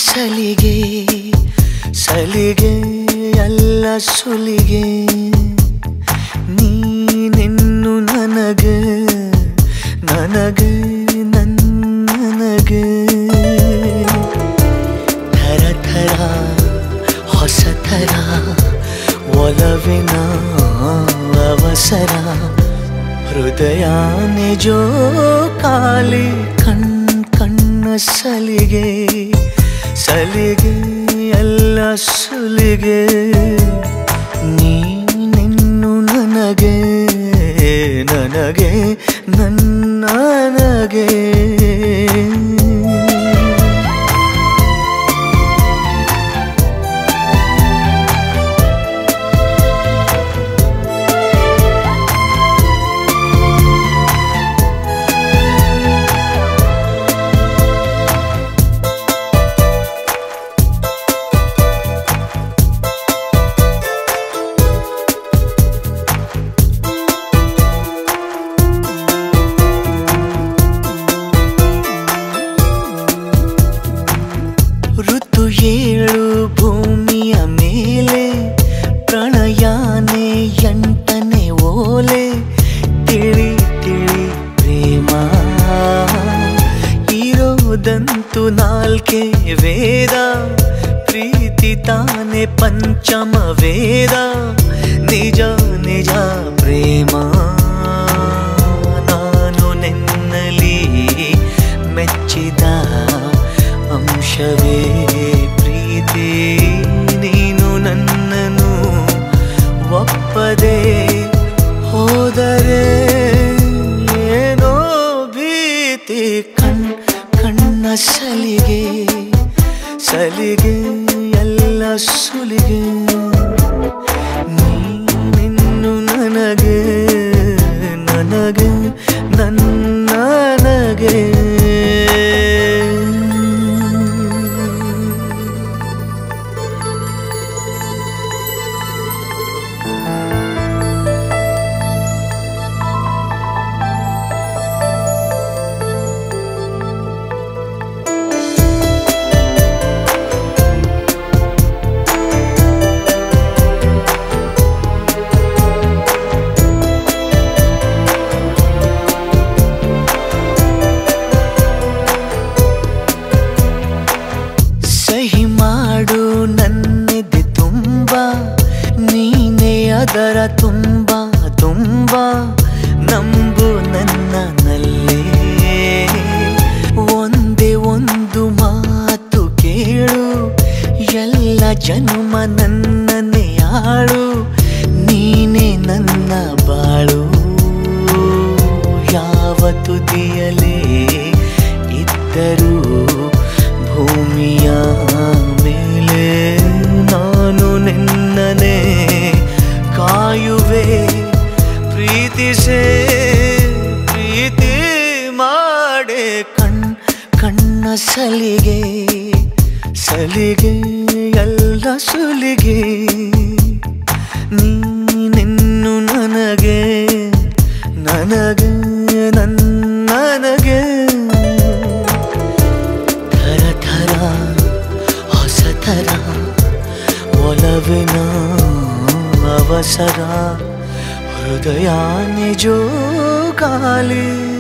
ಸಲಿಗೆ ಸಲಿಗೆ ಎಲ್ಲ ಸುಲಿಗೆ ನೀನೆನ್ನು ನನಗೆ ನನಗೆ ನನ್ನನಗೆ ಥರ ಥರ ಹೊಸ ಥರ ಒಲವಿನ ಅವಸರ ಹೃದಯ ನಿಜೋ ಕಾಲಿ ಕಣ್ ಕಣ್ಣ ಸಲಿಗೆ ಸಲಿಗೆ ಎಲ್ಲ ಸುಲಿಗೆ ನೀನೆನ್ನು ನನಗೆ ನನಗೆ ನನ್ನನಗೆ ಋತು ಏಳು ಭೂಮಿಯ ಮೇಲೆ ಪ್ರಣಯಾನೆ ಎಂಟನೆ ಓಲೆ ತಿಳಿ ತಿಳಿ ಪ್ರೇಮ ಇರೋದಂತೂ ನಾಲ್ಕೆ ವೇದ ಪ್ರೀತಿ ತಾನೆ ಪಂಚಮ ವೇದ ನಿಜ ನಿಜ ಪ್ರೇಮ ನಾನು ನೆನ್ನಲಿ ಮೆಚ್ಚಿದ ಅಂಶವೇ ಪ್ರೀತಿ ನೀನು ನನ್ನನ್ನು ಒಪ್ಪದೆ ಹೋದರೆ ಏನೋ ಭೀತಿ ಕಣ್ ಕಣ್ಣ ಸಲಿಗೆ ಸಲಿಗೆ ಎಲ್ಲ ಸುಲಿಗೆ ನೀನಿನ್ನು ನನಗೆ ನನಗೆ ನನ್ನನಗೆ ಸಹಿ ಮಾಡು ನನ್ನೆದೆ ತುಂಬ ನೀನೇ ಅದರ ತುಂಬ ತುಂಬ ನಂಬು ನನ್ನನಲ್ಲೇ ಒಂದೇ ಒಂದು ಮಾತು ಕೇಳು ಎಲ್ಲ ಜನ್ಮ ನನ್ನನ್ನೇ ಆಳು ನೀನೇ ನನ್ನ ಬಾಳು ಯಾವ ತುದಿಯಲೇ ಇದ್ದರೂ ಭೂಮಿಯ ಮೇಲೆ ನಾನು ನಿನ್ನನೆ ಕಾಯುವೆ ಪ್ರೀತಿಸೇ ಪ್ರೀತಿ ಮಾಡೆ ಕಣ್ ಕಣ್ಣ ಸಲಿಗೆ ಸಲಿಗೆ ಎಲ್ಲ ಸುಲಿಗೆ ನೀನೆನ್ನು ನನಗೆ ನನಗೆ ನನ್ನನಗೆ ಥರ ಥರ ಹೊಸ ಥರ ಒಲವಿನ ಅವಸರ ಹೃದಯ ನಿಜೋ ಗಾಲಿ